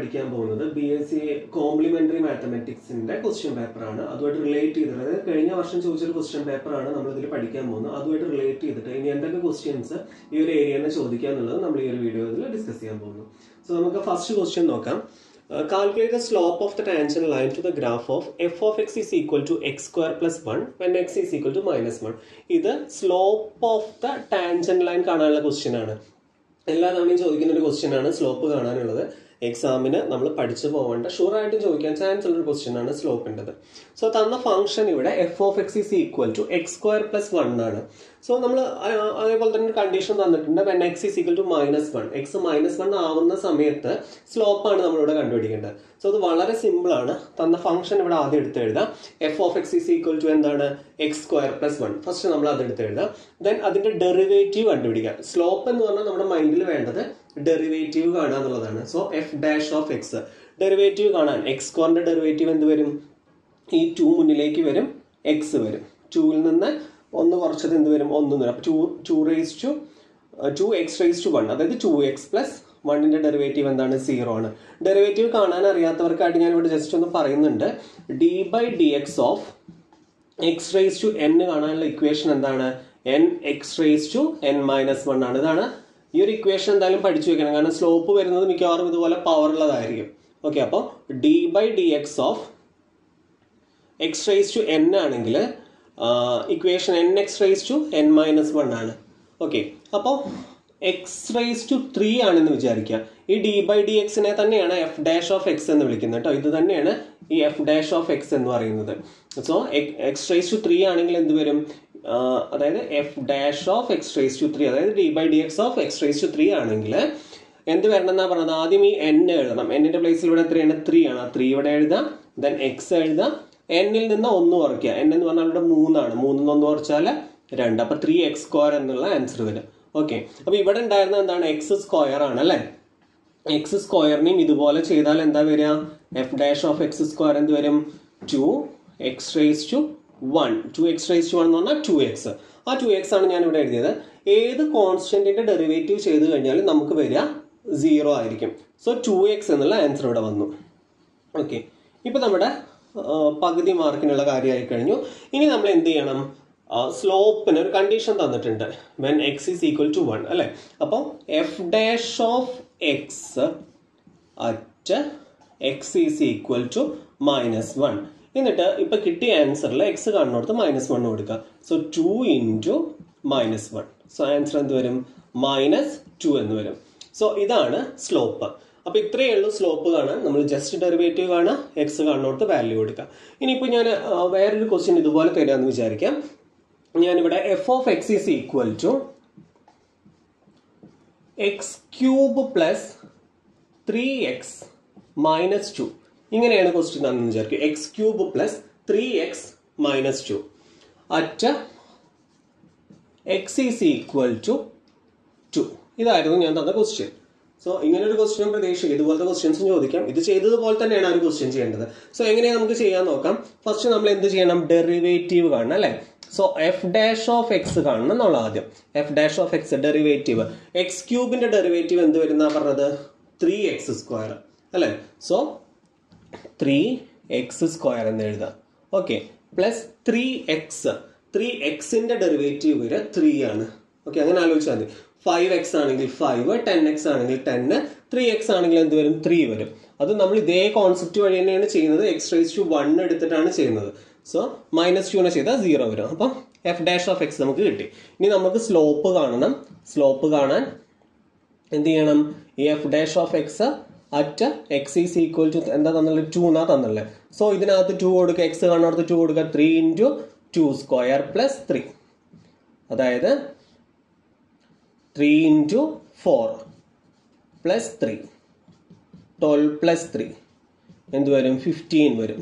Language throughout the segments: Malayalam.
പഠിക്കാൻ പോകുന്നത് ബി എസ് സി കോംപ്ലിമെന്ററി മാത്തമെറ്റിക്സിന്റെ ക്വസ്റ്റ്യൻ പേപ്പറാണ് അതുമായിട്ട് റിലേറ്റ് ചെയ്തിട്ട് അതായത് കഴിഞ്ഞ വർഷം ചോദിച്ചൊരു ക്വസ്റ്റ്യൻ പേപ്പറാണ് നമ്മൾ ഇതിൽ പഠിക്കാൻ പോകുന്നത് അതുമായിട്ട് റിലേറ്റ് ചെയ്തിട്ട് ഇനി എന്തൊക്കെ ക്വസ്റ്റ്യൻസ് ഈ ഒരു ഏരിയയിൽ നിന്ന് ചോദിക്കുക എന്നുള്ളത് നമ്മൾ ഈ ഒരു വീഡിയോയിൽ ഡിസ്കസ് ചെയ്യാൻ പോകുന്നു സോ നമുക്ക് ഫസ്റ്റ് ക്വസ്റ്റ്യൻ നോക്കാം calculate the slope of the tangent line to the graph of f of x is equal to x square plus one when x is equal to minus one ഇത് slope of the tangent line കാണാനുള്ള ക്വസ്റ്റ്യൻ ആണ് എല്ലാ തവണയും ചോദിക്കുന്ന ഒരു ക്വസ്റ്റ്യൻ ആണ് സ്ലോപ്പ് കാണാനുള്ളത് എക്സാമിന് നമ്മൾ പഠിച്ചു പോകേണ്ട ഷുവർ ആയിട്ടും ചോദിക്കാൻ ചാൻസ് ഉള്ള ഒരു ക്വസ്റ്റ്യൻ ആണ് സ്ലോപ്പിൻ്റെത് സോ തന്ന ഫംഗ്ഷൻ ഇവിടെ f of x is equal to x square plus one ആണ് സോ നമ്മൾ അതേപോലെ തന്നെ ഒരു കണ്ടീഷൻ തന്നിട്ടുണ്ട് when x is equal to minus one x minus one ആവുന്ന സമയത്ത് സ്ലോപ്പാണ് നമ്മളിവിടെ കണ്ടുപിടിക്കേണ്ടത് സോ അത് വളരെ സിമ്പിൾ ആണ് തന്ന ഫംഗ്ഷൻ ഇവിടെ ആദ്യം എടുത്ത് എഴുതാം f of x is equal to എന്താണ് x square plus one first നമ്മൾ അത് എടുത്ത് എഴുതാം ദെൻ അതിന്റെ ഡെറിവേറ്റീവ് കണ്ടുപിടിക്കാം സ്ലോപ്പ് എന്ന് പറഞ്ഞാൽ നമ്മുടെ മൈൻഡിൽ വേണ്ടത് ഡെറിവേറ്റീവ് കാണുക എന്നുള്ളതാണ് so f dash of x derivative കാണാൻ എക്സ് സ്ക്വയറിന്റെ ഡെറിവേറ്റീവ് എന്ത് വരും ഈ ടു മുന്നിലേക്ക് വരും എക്സ് വരും ടൂവിൽ നിന്ന് ഒന്ന് കുറച്ചത് എന്ത് വരും ഒന്ന് വരും അപ്പൊ two two raise to two x raise to one അതായത് ടു എക്സ് പ്ലസ് വണ്ണിന്റെ ഡെറിവേറ്റീവ് എന്താണ് സീറോ ആണ് ഡെറിവേറ്റീവ് കാണാൻ അറിയാത്തവർക്കായിട്ട് ഞാൻ ഇവിടെ ജസ്റ്റ് ഒന്ന് പറയുന്നുണ്ട് d by d x of x raise to n കാണാനുള്ള ഇക്വേഷൻ എന്താണ് n x raise to n minus one ആണ് ഇതാണ് ഈ ഒരു ഇക്വേഷൻ എന്തായാലും പഠിച്ചു വെക്കണം കാരണം സ്ലോപ്പ് വരുന്നത് മിക്കവാറും ഇതുപോലെ പവർ ഉള്ളതായിരിക്കും ഓക്കെ അപ്പോൾ d by d x of x raise to n ആണെങ്കിൽ equation n x raise to n minus one ആണ് ഓക്കെ അപ്പോൾ എക്സ് റേസ് ടു ത്രീ ആണെന്ന് വിചാരിക്കുക ഈ ഡി ബൈ ഡി എക്സിനെ തന്നെയാണ് എഫ് ഡാഷ് ഓഫ് എക്സ് എന്ന് വിളിക്കുന്നത് കേട്ടോ ഇത് തന്നെയാണ് ഈ എഫ് ഡാഷ് ഓഫ് എക്സ് എന്ന് പറയുന്നത് so x raise to three ആണെങ്കിൽ എന്ത് വരും അതായത് f dash of x raise to three അതായത് d by d x of x raise to three ആണെങ്കിൽ എന്ത് വരണം എന്നാ പറഞ്ഞത് ആദ്യം ഈ എൻ എഴുതണം എന്നിന്റെ പ്ലേസിൽ ഇവിടെ എത്രയാണ് ത്രീ ആണ് ആ ത്രീ ഇവിടെ എഴുതാം ദെൻ എക്സ് എഴുതാം എന്നിൽ നിന്ന് ഒന്ന് കുറയ്ക്കുക എൻ എന്ന് പറഞ്ഞാൽ ഇവിടെ മൂന്നാണ് മൂന്നിൽ ഒന്ന് കുറച്ചാൽ രണ്ട് അപ്പൊ ത്രീ എക്സ് സ്ക്വയർ എന്നുള്ള ആൻസർ വരും ഓക്കെ അപ്പൊ ഇവിടെ ഉണ്ടായിരുന്ന എന്താണ് എക്സ് സ്ക്വയർ ആണ് അല്ലെ എക്സ് സ്ക്വയറിനെയും ഇതുപോലെ ചെയ്താൽ എന്താ വരിക f dash of x square എന്ത് വരും two x raise to one two x raise to one എന്ന് പറഞ്ഞാൽ ടു എക്സ് ആ ടു എക്സ് ആണ് ഞാൻ ഇവിടെ എഴുതിയത് ഏത് കോൺസ്റ്റന്റിന്റെ ഡെറിവേറ്റീവ് ചെയ്ത് കഴിഞ്ഞാൽ നമുക്ക് വരിക സീറോ ആയിരിക്കും സോ ടു എക്സ് എന്നുള്ള ആൻസർ ഇവിടെ വന്നു ഓക്കെ ഇപ്പൊ നമ്മുടെ പകുതി മാർക്കിനുള്ള കാര്യമായി കഴിഞ്ഞു ഇനി നമ്മൾ എന്ത് ചെയ്യണം സ്ലോപ്പിന് ഒരു കണ്ടീഷൻ തന്നിട്ടുണ്ട് when x is equal to one അല്ലെ അപ്പോൾ f dash of x at x is equal to minus one എന്നിട്ട് ഇപ്പൊ കിട്ടിയ ആൻസറിൽ എക്സ് കാണുന്നിടത്ത് മൈനസ് വൺ കൊടുക്കുക so two into minus one so answer എന്ത് വരും മൈനസ് ടു എന്ന് വരും സോ ഇതാണ് സ്ലോപ്പ് അപ്പൊ ഇത്രയേ ഉള്ളൂ സ്ലോപ്പ് കാണാൻ നമ്മൾ ജസ്റ്റ് ഡെറിവേറ്റീവ് കാണാം എക്സ് കാണുന്നിടത്ത് വാല്യൂ കൊടുക്കുക ഇനിയിപ്പോൾ ഞാൻ വേറൊരു ക്വസ്റ്റ്യൻ ഇതുപോലെ തരാമെന്ന് വിചാരിക്കാം ഞാനിവിടെ f of x is equal to x cube plus three x minus two ഇങ്ങനെയാണ് ക്വസ്റ്റ്യൻ ആണെന്ന് വിചാരിക്കും x cube plus three x minus two at x is equal to two ഇതായിരുന്നു ഞാൻ തന്ന ക്വസ്റ്റ്യൻ സോ ഇങ്ങനെ ഒരു ക്വസ്റ്റ്യൻ പ്രതീക്ഷിക്കും ഇതുപോലത്തെ ക്വസ്റ്റ്യൻസും ചോദിക്കാം ഇത് ചെയ്തതുപോലെ തന്നെയാണ് ആ ഒരു ക്വസ്റ്റ്യൻ ചെയ്യേണ്ടത് സോ എങ്ങനെയാണ് നമുക്ക് ചെയ്യാൻ നോക്കാം ഫസ്റ്റ് നമ്മൾ എന്ത് ചെയ്യണം ഡെറിവേറ്റീവ് കാണണം അല്ലെ so f dash of x കാണണം എന്നുള്ള ആദ്യം f dash of x derivative x ക്യൂബിന്റെ ഡെറിവേറ്റീവ് എന്ത് വരുന്ന പറഞ്ഞത് ത്രീ എക്സ് സ്ക്വയർ അല്ലെ സോ ത്രീ എക്സ് സ്ക്വയർ എന്ന് എഴുതാം okay plus three x three എക്സിന്റെ ഡെറിവേറ്റീവ് വരെ ത്രീ ആണ് ഓക്കെ അങ്ങനെ ആലോചിച്ചാൽ മതി ഫൈവ് എക്സ് ആണെങ്കിൽ ഫൈവ് ടെൻ എക്സ് ആണെങ്കിൽ ടെന്ന് ത്രീ എക്സ് ആണെങ്കിൽ എന്ത് വരും ത്രീ വരും അത് നമ്മൾ ഇതേ കോൺസെപ്റ്റ് വഴി തന്നെയാണ് ചെയ്യുന്നത് എക്സ് റേസ് ടു വൺ എടുത്തിട്ടാണ് ചെയ്യുന്നത് സോ മൈനസ് ടുവിനെ ചെയ്താൽ സീറോ വരും അപ്പം എഫ് ഡാഷ് ഓഫ് എക്സ് നമുക്ക് കിട്ടി ഇനി നമുക്ക് സ്ലോപ്പ് കാണണം സ്ലോപ്പ് കാണാൻ എന്ത് ചെയ്യണം ഈ f dash of x at x is equal to എന്താ തന്നുള്ളത് ടു എന്നാ തന്നുള്ളത് സോ ഇതിനകത്ത് ടു കൊടുക്കുക എക്സ് കാണുന്നിടത്ത് ടു കൊടുക്കുക three into two square plus three അതായത് three into four plus three twelve plus three എന്ത് വരും ഫിഫ്റ്റീൻ വരും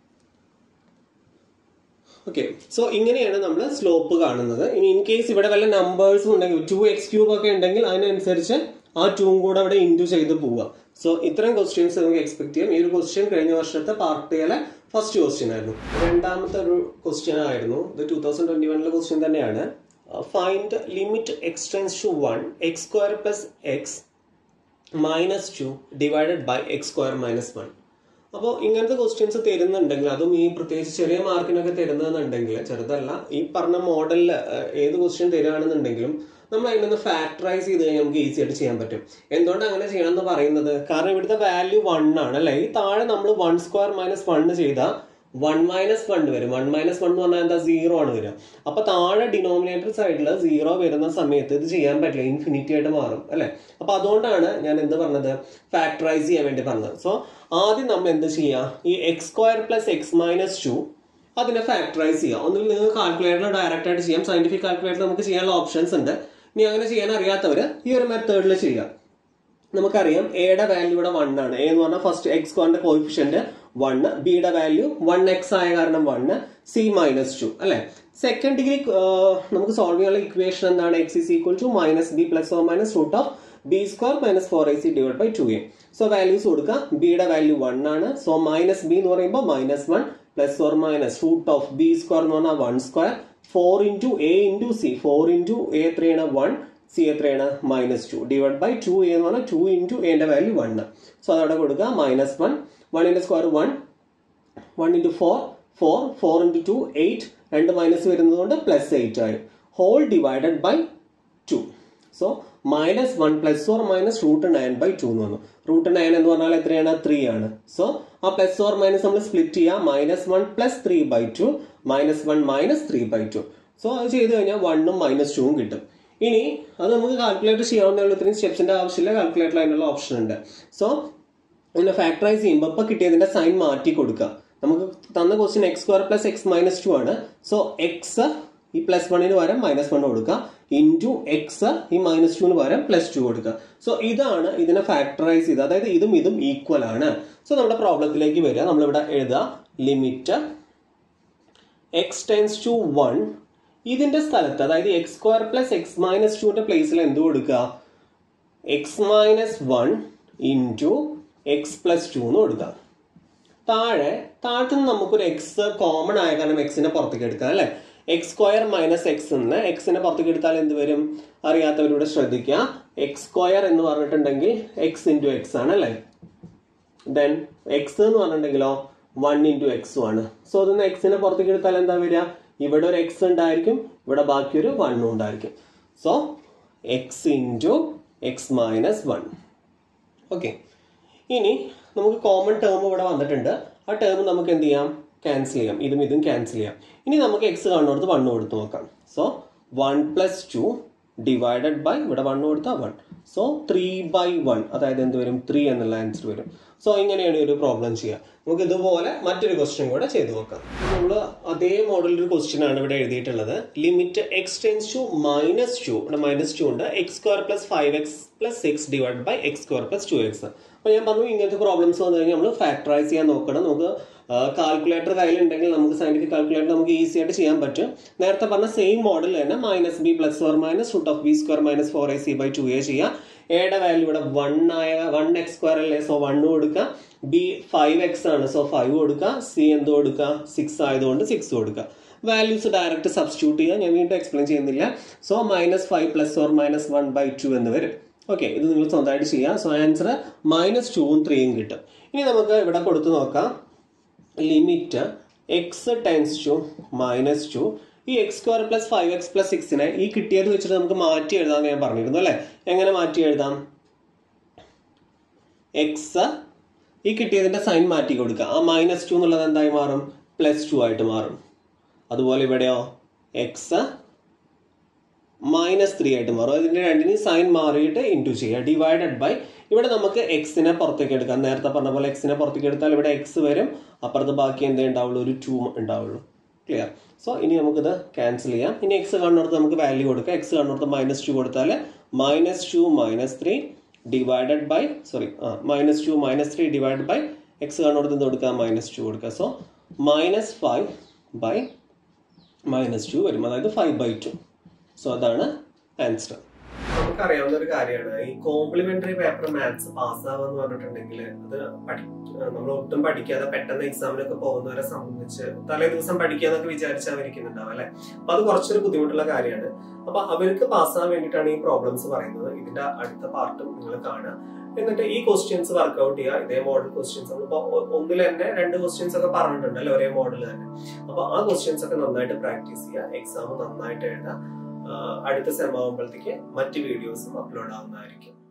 ഓക്കെ സോ ഇങ്ങനെയാണ് നമ്മൾ സ്ലോപ്പ് കാണുന്നത് ഇനി ഇൻ കേസ് ഇവിടെ വല്ല നമ്പേഴ്സും ഉണ്ടെങ്കിൽ ടു എക്സ് ക്യൂബ് ഒക്കെ ഉണ്ടെങ്കിൽ അതിനനുസരിച്ച് ആ ടൂവും കൂടെ അവിടെ ഇൻറ്റു ചെയ്ത് പോവുക സോ ഇത്തരം ക്വസ്റ്റ്യൻസ് നമുക്ക് എക്സ്പെക്ട് ചെയ്യാം ഈ ഒരു ക്വസ്റ്റ്യൻ കഴിഞ്ഞ വർഷത്തെ പാർട്ടിയിലെ ഫസ്റ്റ് ക്വസ്റ്റ്യൻ ആയിരുന്നു രണ്ടാമത്തെ ഒരു ക്വസ്റ്റ്യൻ ആയിരുന്നു ഇത് ടൂ തൗസൻഡ് ട്വന്റി വണ്ണിലെ ക്വസ്റ്റ്യൻ തന്നെയാണ് find limit x tends to one x square plus x minus two divided by x square minus one അപ്പോൾ ഇങ്ങനത്തെ ക്വസ്റ്റ്യൻസ് തരുന്നുണ്ടെങ്കിൽ അതും ഈ പ്രത്യേകിച്ച് ചെറിയ മാർക്കിനൊക്കെ തരുന്നതെന്നുണ്ടെങ്കിൽ ചെറുതല്ല ഈ പറഞ്ഞ മോഡലിൽ ഏത് ക്വസ്റ്റ്യൻ തരികയാണെന്നുണ്ടെങ്കിലും നമ്മൾ അതിൽ നിന്ന് ഫാക്ടറൈസ് ചെയ്ത് കഴിഞ്ഞാൽ നമുക്ക് ഈസി ആയിട്ട് ചെയ്യാൻ പറ്റും എന്തുകൊണ്ട് അങ്ങനെ ചെയ്യണം എന്ന് പറയുന്നത് കാരണം ഇവിടുത്തെ വാല്യൂ വൺ ആണ് അല്ലെ ഈ താഴെ നമ്മൾ വൺ സ്ക്വയർ മൈനസ് വൺ ചെയ്താൽ വൺ മൈനസ് വൺ വരും വൺ മൈനസ് വൺ എന്ന് പറഞ്ഞാൽ എന്താ സീറോ ആണ് വരിക അപ്പൊ താഴെ ഡിനോമിനേറ്റർ സൈഡിൽ സീറോ വരുന്ന സമയത്ത് ഇത് ചെയ്യാൻ പറ്റില്ല ഇൻഫിനിറ്റി ആയിട്ട് മാറും അല്ലെ അപ്പൊ അതുകൊണ്ടാണ് ഞാൻ എന്ത് പറഞ്ഞത് ഫാക്ടറൈസ് ചെയ്യാൻ വേണ്ടി പറഞ്ഞത് സോ ആദ്യം നമ്മൾ എന്ത് ചെയ്യാം ഈ x square plus x minus two അതിനെ ഫാക്ടറൈസ് ചെയ്യാം ഒന്നിൽ നിങ്ങൾക്ക് കാൽക്കുലേറ്റർ ഡയറക്റ്റ് ആയിട്ട് ചെയ്യാം സയന്റിഫിക് കാൽക്കുലേറ്റർ നമുക്ക് ചെയ്യാനുള്ള ഓപ്ഷൻസ് ഉണ്ട് ഇനി അങ്ങനെ ചെയ്യാൻ അറിയാത്തവര് ഈ ഒരു മെത്തേഡിൽ ചെയ്യാം നമുക്കറിയാം എയുടെ വാല്യൂ ഇവിടെ വൺ ആണ് എ എന്ന് പറഞ്ഞാൽ ഫസ്റ്റ് എക്സ് സ്ക്വയറിന്റെ കോയിഫിഷ്യന്റ് വൺ ബിയുടെ വാല്യൂ വൺ എക്സ് ആയ കാരണം വൺ സി മൈനസ് ടു അല്ലെ സെക്കൻഡ് ഡിഗ്രി നമുക്ക് സോൾവ് ചെയ്യാനുള്ള ഇക്വേഷൻ എന്താണ് x is equal to minus b plus or minus root of b square minus four a c divide by two a so values കൊടുക്കുക ബിയുടെ വാല്യൂ വൺ ആണ് സോ മൈനസ് ബി എന്ന് പറയുമ്പോൾ minus one plus or minus root of b square എന്ന് പറഞ്ഞാൽ one square four into a into c four into a എത്രയാണ് വൺ സി എത്രയാണ് minus two divide by two എന്ന് പറഞ്ഞാൽ ടു ഇൻറ്റു എന്റെ വാല്യൂ വൺ സോ അതവിടെ കൊടുക്കുക മൈനസ് വൺ വണ്ണിന്റെ square one one into four four four into two eight രണ്ട് മൈനസ് വരുന്നത് കൊണ്ട് പ്ലസ് എയ്റ്റ് ആയി whole divided by two so minus one plus or minus root nine by two എന്ന് വന്നു റൂട്ട് നയൻ എന്ന് പറഞ്ഞാൽ എത്രയാണ് ത്രീ ആണ് സോ ആ പ്ലസ് ഓർ മൈനസ് നമ്മൾ സ്പ്ലിറ്റ് ചെയ്യാം minus one plus three by two minus one minus three by two so അത് ചെയ്ത് കഴിഞ്ഞാൽ വണ്ണും മൈനസ് ടുവും കിട്ടും ഇനി അത് നമുക്ക് കാൽക്കുലേറ്റർ ചെയ്യാവുന്ന ഇത്രയും സ്റ്റെപ്സിന്റെ ആവശ്യമില്ല കാൽക്കുലേറ്റർ അതിനുള്ള ഓപ്ഷൻ ഉണ്ട് സോ ഇതിനെ ഫാക്ടറൈസ് ചെയ്യുമ്പോൾ ഇപ്പൊ കിട്ടിയതിന്റെ സൈൻ മാറ്റി കൊടുക്കുക നമുക്ക് തന്ന question x square plus x minus two ആണ് സോ എക്സ് ഈ പ്ലസ് വണ്ണിന് പകരം മൈനസ് വൺ കൊടുക്കുക ഇൻറ്റു എക്സ് ഈ മൈനസ് ടുവിന് പകരം പ്ലസ് ടു കൊടുക്കുക സോ ഇതാണ് ഇതിനെ ഫാക്ടറൈസ് ചെയ്ത് അതായത് ഇതും ഇതും ഈക്വൽ ആണ് സോ നമ്മുടെ പ്രോബ്ലത്തിലേക്ക് വരിക നമ്മളിവിടെ എഴുതുക limit x tends to one ഇതിന്റെ സ്ഥലത്ത് അതായത് x square plus x minus ടുവിന്റെ പ്ലേസിൽ എന്ത് കൊടുക്കുക x minus one into x plus two എന്ന് കൊടുക്കുക താഴെ താഴത്ത് നിന്ന് നമുക്കൊരു എക്സ് കോമൺ ആയ കാരണം എക്സിനെ പുറത്തേക്ക് എടുക്കാം അല്ലെ എക്സ് സ്ക്വയർ മൈനസ് എക്സ് എന്ന് എക്സിനെ പുറത്തേക്ക് എടുത്താൽ എന്ത് വരും അറിയാത്തവരോട് ശ്രദ്ധിക്കുക എക്സ് സ്ക്വയർ എന്ന് പറഞ്ഞിട്ടുണ്ടെങ്കിൽ എക്സ് ഇൻറ്റു എക്സ് ആണ് അല്ലെ ദെൻ എക്സ് എന്ന് പറഞ്ഞിട്ടുണ്ടെങ്കിലോ വൺ ഇൻറ്റു എക്സും ആണ് സോ അതൊന്ന് എക്സിനെ പുറത്തേക്ക് എടുത്താൽ എന്താ വരിക ഇവിടെ ഒരു എക്സ് ഉണ്ടായിരിക്കും ഇവിടെ ബാക്കി ഒരു വണ്ണും ഉണ്ടായിരിക്കും so x into x minus one okay ഇനി നമുക്ക് കോമൺ ടേം ഇവിടെ വന്നിട്ടുണ്ട് ആ ടേം നമുക്ക് എന്ത് ചെയ്യാം ക്യാൻസൽ ചെയ്യാം ഇതും ഇതും ക്യാൻസൽ ചെയ്യാം ഇനി നമുക്ക് എക്സ് കാണുന്നിടത്ത് വണ്ണ് കൊടുത്ത് നോക്കാം so one plus two divided by ഇവിടെ വൺ കൊടുത്താൽ one so three by one അതായത് എന്ത് വരും ത്രീ എന്നുള്ള ആൻസർ വരും സോ ഇങ്ങനെയാണ് ഈ ഒരു പ്രോബ്ലം ചെയ്യുക നമുക്ക് ഇതുപോലെ മറ്റൊരു ക്വസ്റ്റ്യൻ കൂടെ ചെയ്തു നോക്കാം നമ്മൾ അതേ മോഡൽ ഒരു ക്വസ്റ്റ്യൻ ആണ് ഇവിടെ എഴുതിയിട്ടുള്ളത് limit x tends to minus two ഇവിടെ മൈനസ് ടു ഉണ്ട് x square plus five x plus six divide by x square plus two x അപ്പൊ ഞാൻ പറഞ്ഞു ഇങ്ങനത്തെ പ്രോബ്ലംസ് വന്നു കഴിഞ്ഞാൽ നമ്മൾ ഫാക്ടറൈസ് ചെയ്യാൻ നോക്കണം നമുക്ക് കാൽക്കുലേറ്റർ കയ്യിലുണ്ടെങ്കിൽ നമുക്ക് സയന്റിഫിക് കാൽക്കുലേറ്റർ നമുക്ക് ഈസി ആയിട്ട് ചെയ്യാൻ പറ്റും നേരത്തെ പറഞ്ഞ സെയിം മോഡൽ തന്നെ minus b plus or minus root of b square minus four a c by two a ചെയ്യാം എയുടെ വാല്യൂ ഇവിടെ വൺ ആയ വൺ എക്സ് സ്ക്വയർ അല്ലേ സോ വൺ കൊടുക്കുക ബി ഫൈവ് എക്സ് ആണ് സോ ഫൈവ് കൊടുക്കുക സി എന്ത് കൊടുക്കുക സിക്സ് ആയതുകൊണ്ട് സിക്സ് കൊടുക്കുക വാല്യൂസ് ഡയറക്റ്റ് സബ്സ്റ്റിറ്റ്യൂട്ട് ചെയ്യുക ഞാൻ വീണ്ടും എക്സ്പ്ലെയിൻ ചെയ്യുന്നില്ല so minus five plus or minus one by two എന്ന് വരും ഓക്കെ ഇത് നിങ്ങൾ സ്വന്തമായിട്ട് ചെയ്യാം സോ ആൻസർ മൈനസ് ടൂവും ത്രീയും കിട്ടും ഇനി നമുക്ക് ഇവിടെ കൊടുത്തു നോക്കാം limit x tends to minus two ഈ x square plus five x plus സിക്സിനെ ഈ കിട്ടിയത് വെച്ചിട്ട് നമുക്ക് മാറ്റി എഴുതാമെന്ന് ഞാൻ പറഞ്ഞിരുന്നു അല്ലേ എങ്ങനെ മാറ്റി എഴുതാം എക്സ് ഈ കിട്ടിയതിന്റെ സൈൻ മാറ്റി കൊടുക്കുക ആ മൈനസ് ടു എന്നുള്ളത് എന്തായി മാറും പ്ലസ് ടു ആയിട്ട് മാറും അതുപോലെ ഇവിടെയോ എക്സ് മൈനസ് ത്രീ ആയിട്ട് മാറും അതിന്റെ രണ്ടിനും സൈൻ മാറിയിട്ട് ഇൻറ്റു ചെയ്യുക ഡിവൈഡഡ് ബൈ ഇവിടെ നമുക്ക് എക്സിനെ പുറത്തേക്ക് എടുക്കാം നേരത്തെ പറഞ്ഞ പോലെ എക്സിനെ പുറത്തേക്ക് എടുത്താൽ ഇവിടെ എക്സ് വരും അപ്പുറത്ത് ബാക്കി എന്തേ ഉണ്ടാവുള്ളൂ ഒരു ടു ഉണ്ടാവുള്ളൂ ക്ലിയർ സോ ഇനി നമുക്കിത് ക്യാൻസൽ ചെയ്യാം ഇനി എക്സ് കാണുന്നിടത്ത് നമുക്ക് വാല്യൂ കൊടുക്കാം എക്സ് കാണുന്നിടത്ത് മൈനസ് ടു കൊടുത്താൽ minus two minus three divided by sorry ആ minus two minus three divide by x കാണുന്നിടത്ത് എന്ത് കൊടുക്കുക മൈനസ് ടു കൊടുക്കുക so minus five by minus two വരും അതായത് ഫൈവ് ബൈ ടു സോ അതാണ് ആൻസർ നമുക്കറിയാവുന്ന ഒരു കാര്യമാണ് ഈ കോംപ്ലിമെന്ററി പേപ്പർ മാത്സ് പാസ്സാവെന്ന് പറഞ്ഞിട്ടുണ്ടെങ്കിൽ അത് പഠി നമ്മൾ ഒട്ടും പഠിക്കാതെ പെട്ടെന്ന് എക്സാമിനൊക്കെ പോകുന്നവരെ സംബന്ധിച്ച് തലേ ദിവസം പഠിക്കാന്നൊക്കെ വിചാരിച്ചവരിക്കുന്നുണ്ടാവും അല്ലെ അപ്പൊ അത് കുറച്ചൊരു ബുദ്ധിമുട്ടുള്ള കാര്യമാണ് അപ്പൊ അവർക്ക് പാസ്സാവാൻ വേണ്ടിയിട്ടാണ് ഈ പ്രോബ്ലംസ് പറയുന്നത് ഇതിന്റെ അടുത്ത പാർട്ടും നിങ്ങൾ കാണുക എന്നിട്ട് ഈ ക്വസ്റ്റ്യൻസ് വർക്ക്ഔട്ട് ചെയ്യുക ഇതേ മോഡൽ ക്വസ്റ്റ്യൻസ് നമ്മളിപ്പോ ഒ- ഒന്നിൽ തന്നെ രണ്ട് ക്വസ്റ്റ്യൻസ് ഒക്കെ പറഞ്ഞിട്ടുണ്ട് അല്ലെ ഒരേ മോഡൽ തന്നെ അപ്പൊ ആ ക്വസ്റ്റ്യൻസ് ഒക്കെ നന്നായിട്ട് പ്രാക്ടീസ് ചെയ്യുക എക്സാം നന്നായിട്ട് എഴുതുക ആഹ് അടുത്ത സെം ആകുമ്പോഴത്തേക്ക് മറ്റ് വീഡിയോസും അപ്ലോഡ് ആവുന്നതായിരിക്കും